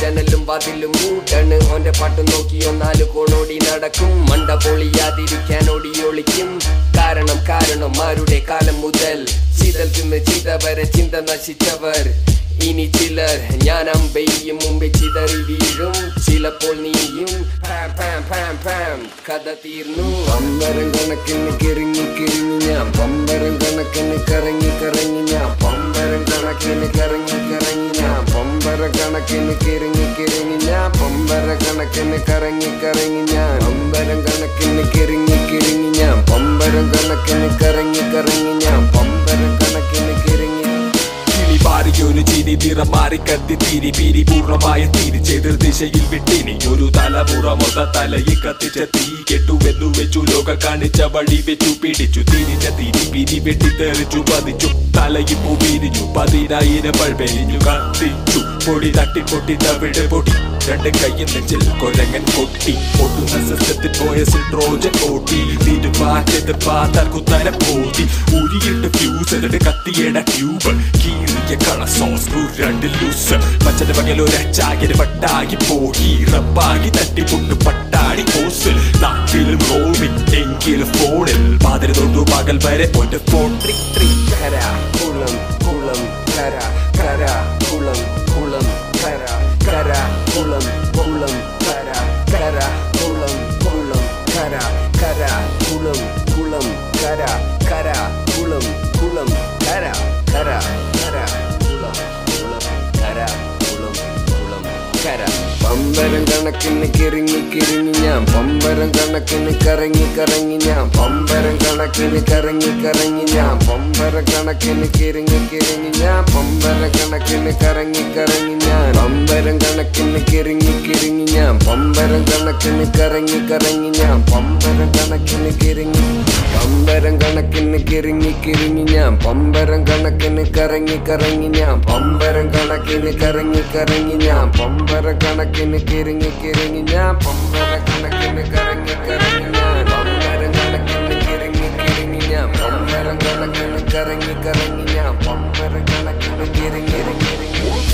ജനലും വാതിലും മൂട്ടണ് ഓന്റെ പാട്ട് നോക്കിയോ നാല് കോണോടി നടക്കും മണ്ട പൊളിയാതിരിക്കാൻ ഓടി ഒളിക്കും കാരണം കാരണം ആരുടെ കാലം മുതൽ ചിതൽ തിന്ന് ചിതവരെ ചിന്ത നശിച്ചവർ ഇനി ചിലർ ഞാൻ അമ്പെയ്യും മുമ്പേ ചിതറി വീഴും ചിലപ്പോൾ നീയും പാം പാം പാം പാം കഥ തീർന്നു പമ്പരം കണക്കിന് കിറങ്ങി കിരിഞ്ഞു ഞാൻ പമ്പരം കണക്കിന് കറങ്ങി കറങ്ങി ഞാൻ പമ്പരം കണക്കിന് കറങ്ങി കറങ്ങി ഞാൻ പമ്പര കണക്കിന് കിറങ്ങി കിറങ്ങി ഞാൻ പമ്പര കണക്കിന് കറങ്ങി കറങ്ങി ഞാൻ പമ്പരം കണക്കിന് കിറങ്ങി കിറങ്ങി ഞാൻ പമ്പരം കണക്കിന് കറങ്ങി കറങ്ങി ഞാൻ പമ്പരം കണക്കിന് കിറങ്ങി കിളി പാറിയൊരു ചിരി നിറം മാറി കത്തി തിരി പിരി പൂർണ്ണമായ തിരിച്ചെതിർ ദിശയിൽ വിട്ടിനി ഒരു തലമുറ മൊത്ത തലയിൽ കത്തിച്ച തീ കെട്ടുവെന്നു വെച്ചു ലോക കാണിച്ച വഴി വെച്ചു പിടിച്ചു തിരിച്ച തിരി പിരി വെട്ടിത്തെറിച്ചു പതിച്ചു തലയിൽ പൂ പിരിഞ്ഞു പതിനായിരം പഴവെരിഞ്ഞു കത്തിച്ചു പൊടി തട്ടി പൊട്ടി തവിട് പൊടി രണ്ട് കയ്യിൽ നെഞ്ചിൽ കൊരങ്ങൻ കൊട്ടി പൊട്ടുന്ന സിസ്റ്റത്തിൽ പോയ സിട്രോജൻ ഓട്ടി തിരുമാറ്റത് പാത്താൽ കുത്തര പോതി ഉരിയിട്ട് ഫ്യൂസ് എന്നിട്ട് കത്തിയട ട്യൂബ് കീറിയ കള സോസ് രണ്ട് ലൂസ് മച്ചന്റെ പകലൊരു അച്ചാകിന് പട്ടാകി പോയി റബ്ബാകി തട്ടി പൊട്ട് പട്ടാടി കോസ് നാട്ടിലും റോമിൽ എങ്കിലും ഫോണിൽ പാതിര തൊട്ടു പകൽ വരെ ഒരു ഫോൺ ട്രിക് ട്രിക് കര കുളം കുളം കര കര കുളം കുളം കര കര കുളം കുളം കര കര കുളം കുളം കര കര കുളം കുളം കര കര കുളം കുളം കര കര കര കുളം കുളം കര കുളം കുളം കര പമ്പരം കണക്കിന് കിറങ്ങി കിറങ്ങി ഞാൻ പമ്പരം കണക്കിന് കറങ്ങി കറങ്ങി ഞാൻ പമ്പരം കണക്കിന് കറങ്ങി കറങ്ങി ഞാൻ പമ്പര കണക്കിന് കിറങ്ങി കിറങ്ങി ഞാൻ പമ്പര കണക്കിന് കറങ്ങി കറങ്ങി ഞാൻ പമ്പരം കണക്കിന് കിറങ്ങി കിറങ്ങി ഞാൻ പമ്പരം കണക്കിന് കറങ്ങി കറങ്ങി ഞാൻ പമ്പരം കണക്കിന് കിറങ്ങി പമ്പരം കണക്കിന് കിറങ്ങി കിറങ്ങി ഞാൻ പമ്പരം കണക്കിന് കറങ്ങി കറങ്ങി ഞാൻ പമ്പരം കണക്കിന് കറങ്ങി കറങ്ങി ഞാൻ പമ്പര കണക്കിന് കിറങ്ങി കിറങ്ങി ഞാൻ പമ്പര കണക്കിന് കറങ്ങി കറങ്ങി ഞാൻ പമ്പരം കണക്കിന് കിറങ്ങി കിറങ്ങി ഞാൻ പമ്പരം കണക്കിന് കറങ്ങി കറങ്ങി ഞാൻ പമ്പര കണക്കിന് കിറങ്ങി കിറങ്ങി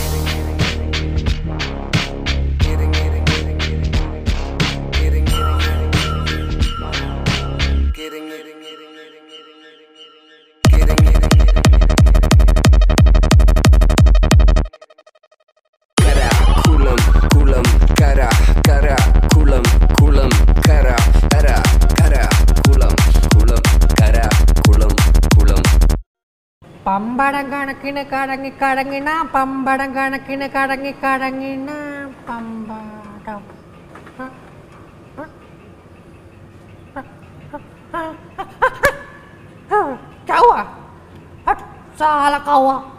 കര കുളം കുളം കര കര കുളം കുളം കര കര കര കുളം കുളം കര കുളം കുളം പമ്പടം കണക്കിന് കടങ്ങി കടങ്ങിണ പമ്പടം കണക്കിന് കടങ്ങി കടങ്ങിണ പമ്പടം ചവ സാല കവ